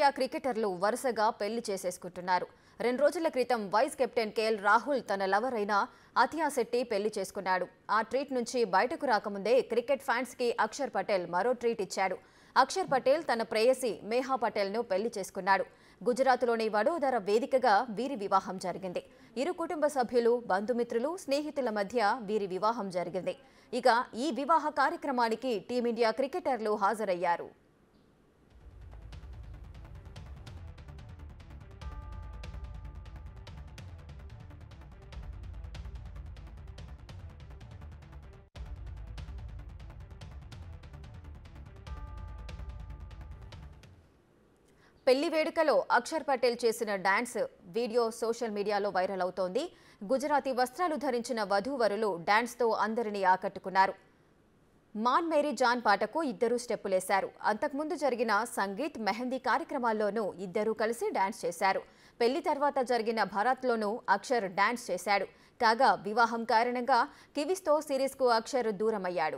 team India క్రికెటర్లు వరుసగా పెళ్లి చేసేసుకుంటున్నారు రెండు రోజుల క్రితం వైస్ కెప్టెన్ కేఎల్ రాహుల్ తన లవర్ అయిన అతియా శెట్టి పెళ్లి చేసుకున్నాడు ఆ ట్రీట్ నుంచి బయటకు రాకముందే క్రికెట్ ఫ్యాన్స్ కి అక్షర్ పటేల్ మరో ట్రీట్ ఇచ్చాడు అక్షర్ పటేల్ తన ప్రేయసి మేహా పటేల్ ను పెళ్లి చేసుకున్నాడు గుజరాత్లోని వడోదర వేదికగా వీరి వివాహం జరిగింది ఇరు కుటుంబ సభ్యులు బంధుమిత్రులు స్నేహితుల మధ్య వీరి వివాహం జరిగింది ఇక ఈ వివాహ కార్యక్రమానికి టీమిండియా క్రికెటర్లు హాజరయ్యారు పెళ్లి వేడుకలో అక్షర్ పటేల్ చేసిన డాన్స్ వీడియో సోషల్ మీడియాలో వైరల్ అవుతోంది గుజరాతీ వస్త్రాలు ధరించిన వధూవరులు డాన్స్తో అందరినీ ఆకట్టుకున్నారు మాన్ మేరీ జాన్ పాటకు ఇద్దరు స్టెప్పులేశారు అంతకుముందు జరిగిన సంగీత్ మెహందీ కార్యక్రమాల్లోనూ ఇద్దరూ కలిసి డాన్స్ చేశారు పెళ్లి తర్వాత జరిగిన భరత్లోనూ అక్షర్ డాన్స్ చేశాడు కాగా వివాహం కారణంగా కివిస్తో సిరీస్కు అక్షర్ దూరమయ్యాడు